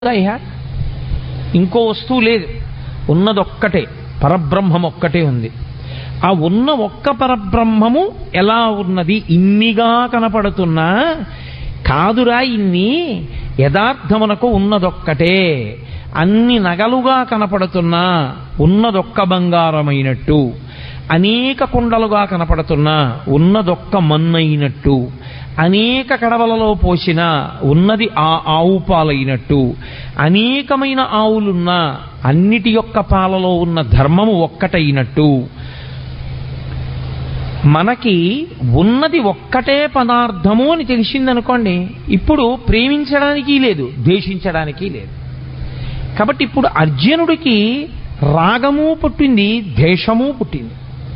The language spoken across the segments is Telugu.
అయ్యా ఇంకో వస్తువు లేదు ఉన్నదొక్కటే పరబ్రహ్మం ఒక్కటే ఉంది ఆ ఉన్న ఒక్క పరబ్రహ్మము ఎలా ఉన్నది ఇన్నిగా కనపడుతున్నా కాదురా ఇన్ని యథార్థమునకు ఉన్నదొక్కటే అన్ని నగలుగా కనపడుతున్నా ఉన్నదొక్క బంగారమైనట్టు అనేక కుండలుగా కనపడుతున్నా ఉన్నదొక్క మన్నైనట్టు అనేక కడవలలో పోసిన ఉన్నది ఆ ఆవు పాలైనట్టు అనేకమైన ఆవులున్నా అన్నిటి యొక్క పాలలో ఉన్న ధర్మము ఒక్కటైనట్టు మనకి ఉన్నది ఒక్కటే పదార్థము అని తెలిసిందనుకోండి ఇప్పుడు ప్రేమించడానికి లేదు ద్వేషించడానికి లేదు కాబట్టి ఇప్పుడు అర్జునుడికి రాగము పుట్టింది ద్వేషము పుట్టింది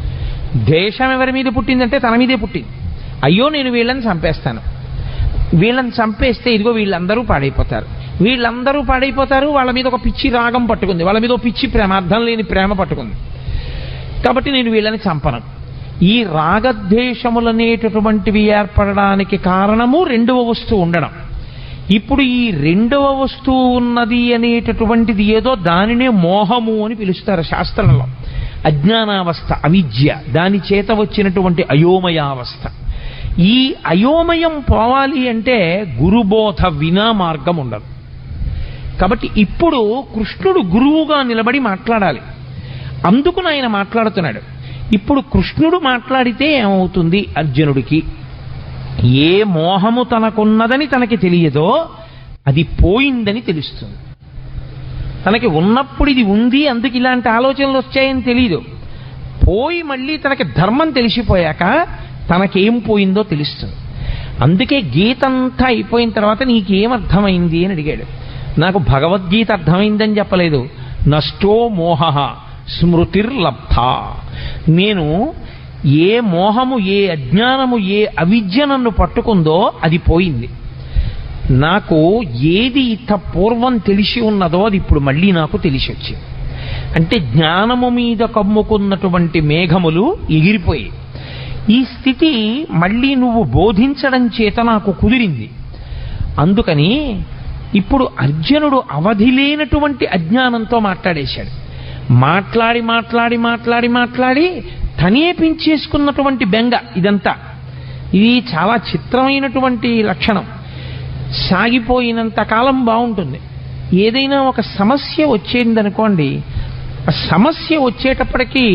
ద్వేషం ఎవరి మీద పుట్టిందంటే తన మీదే పుట్టింది అయ్యో నేను వీళ్ళని చంపేస్తాను వీళ్ళని చంపేస్తే ఇదిగో వీళ్ళందరూ పాడైపోతారు వీళ్ళందరూ పాడైపోతారు వాళ్ళ మీద ఒక పిచ్చి రాగం పట్టుకుంది వాళ్ళ మీద ఒక పిచ్చి ప్రేమ అర్థం లేని ప్రేమ పట్టుకుంది కాబట్టి నేను వీళ్ళని చంపను ఈ రాగద్వేషములనేటటువంటివి ఏర్పడడానికి కారణము రెండవ వస్తువు ఉండడం ఇప్పుడు ఈ రెండవ వస్తువు ఉన్నది అనేటటువంటిది ఏదో దానినే మోహము అని పిలుస్తారు శాస్త్రంలో అజ్ఞానావస్థ అవిద్య దాని చేత వచ్చినటువంటి అయోమయావస్థ ఈ అయోమయం పోవాలి అంటే గురుబోధ వినా మార్గం ఉండదు కాబట్టి ఇప్పుడు కృష్ణుడు గురువుగా నిలబడి మాట్లాడాలి అందుకు ఆయన మాట్లాడుతున్నాడు ఇప్పుడు కృష్ణుడు మాట్లాడితే ఏమవుతుంది అర్జునుడికి ఏ మోహము తనకున్నదని తనకి తెలియదో అది పోయిందని తెలుస్తుంది తనకి ఉన్నప్పుడు ఇది ఉంది అందుకు ఇలాంటి ఆలోచనలు వచ్చాయని తెలియదు పోయి మళ్ళీ తనకి ధర్మం తెలిసిపోయాక తనకేం పోయిందో తెలుస్తుంది అందుకే గీత అంతా అయిపోయిన తర్వాత నీకేం అర్థమైంది అని అడిగాడు నాకు భగవద్గీత అర్థమైందని చెప్పలేదు నష్టో మోహ స్మృతిర్లబ్ధ నేను ఏ మోహము ఏ అజ్ఞానము ఏ అవిద్య నన్ను పట్టుకుందో అది పోయింది నాకు ఏది ఇత పూర్వం తెలిసి ఉన్నదో అది ఇప్పుడు మళ్ళీ నాకు తెలిసి వచ్చింది అంటే జ్ఞానము మీద కమ్ముకున్నటువంటి మేఘములు ఎగిరిపోయి ఈ స్థితి మళ్ళీ నువ్వు బోధించడం చేత నాకు కుదిరింది అందుకని ఇప్పుడు అర్జునుడు అవధి లేనటువంటి అజ్ఞానంతో మాట్లాడేశాడు మాట్లాడి మాట్లాడి మాట్లాడి మాట్లాడి తనే పెంచేసుకున్నటువంటి బెంగ ఇదంతా ఇది చాలా చిత్రమైనటువంటి లక్షణం సాగిపోయినంత కాలం బాగుంటుంది ఏదైనా ఒక సమస్య వచ్చేందనుకోండి ఆ సమస్య వచ్చేటప్పటికీ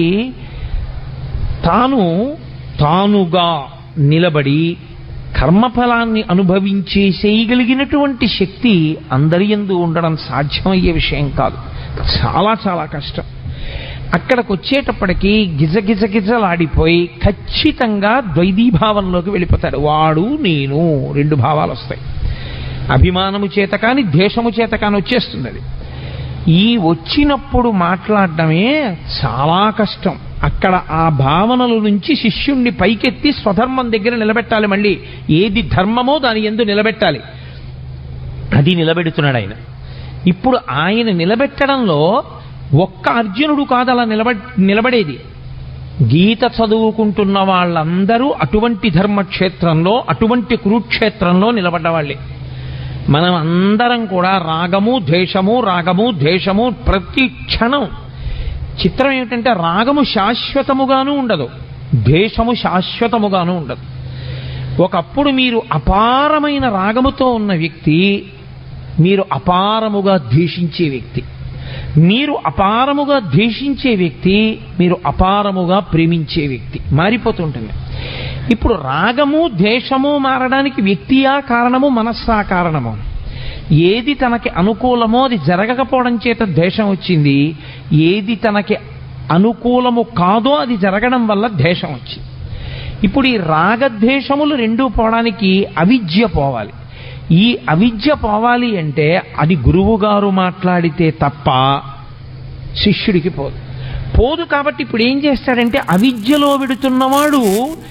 తాను తానుగా నిలబడి కర్మఫలాన్ని అనుభవించే చేయగలిగినటువంటి శక్తి అందరి ఎందు ఉండడం సాధ్యమయ్యే విషయం కాదు చాలా చాలా కష్టం అక్కడికి వచ్చేటప్పటికి గిజ గిజ గిజలాడిపోయి ఖచ్చితంగా ద్వైదీభావంలోకి వెళ్ళిపోతాడు వాడు నేను రెండు భావాలు వస్తాయి అభిమానము చేత కానీ ద్వేషము చేత కానీ వచ్చేస్తుంది అది ఈ వచ్చినప్పుడు మాట్లాడడమే చాలా కష్టం అక్కడ ఆ భావనల నుంచి శిష్యుణ్ణి పైకెత్తి స్వధర్మం దగ్గర నిలబెట్టాలి మళ్ళీ ఏది ధర్మమో దాని ఎందు నిలబెట్టాలి అది నిలబెడుతున్నాడు ఆయన ఇప్పుడు ఆయన నిలబెట్టడంలో ఒక్క అర్జునుడు కాదు అలా నిలబ నిలబడేది గీత చదువుకుంటున్న వాళ్ళందరూ అటువంటి ధర్మక్షేత్రంలో అటువంటి కురుక్షేత్రంలో నిలబడ్డవాళ్ళే మనం అందరం కూడా రాగము ద్వేషము రాగము ద్వేషము ప్రతి క్షణం చిత్రం ఏమిటంటే రాగము శాశ్వతముగాను ఉండదు ద్వేషము శాశ్వతముగాను ఉండదు ఒకప్పుడు మీరు అపారమైన రాగముతో ఉన్న వ్యక్తి మీరు అపారముగా ద్వేషించే వ్యక్తి మీరు అపారముగా ద్వేషించే వ్యక్తి మీరు అపారముగా ప్రేమించే వ్యక్తి మారిపోతుంటుంది ఇప్పుడు రాగము ద్వేషము మారడానికి వ్యక్తియా కారణము మనస్సా కారణము ఏది తనకి అనుకూలమో అది జరగకపోవడం చేత ద్వేషం వచ్చింది ఏది తనకి అనుకూలము కాదో అది జరగడం వల్ల ద్వేషం వచ్చింది ఇప్పుడు ఈ రాగద్వేషములు రెండూ పోవడానికి అవిద్య పోవాలి ఈ అవిద్య పోవాలి అంటే అది గురువు గారు మాట్లాడితే తప్ప శిష్యుడికి పోదు పోదు కాబట్టి ఇప్పుడు ఏం చేస్తాడంటే అవిద్యలో విడుతున్నవాడు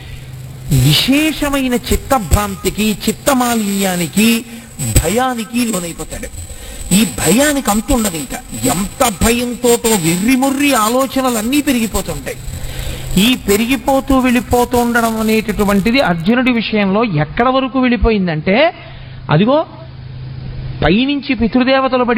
విశేషమైన చిత్తభ్రాంతికి చిత్తమాలిన్యానికి భయానికి లోనైపోతాడు ఈ భయానికి అంత ఉండదు ఇంకా ఎంత భయంతో వెర్రిముర్రి ఆలోచనలన్నీ పెరిగిపోతుంటాయి ఈ పెరిగిపోతూ వెళ్ళిపోతూ ఉండడం అనేటటువంటిది అర్జునుడి విషయంలో ఎక్కడ వరకు వెళ్ళిపోయిందంటే అదిగో పైనుంచి పితృదేవతలు పడి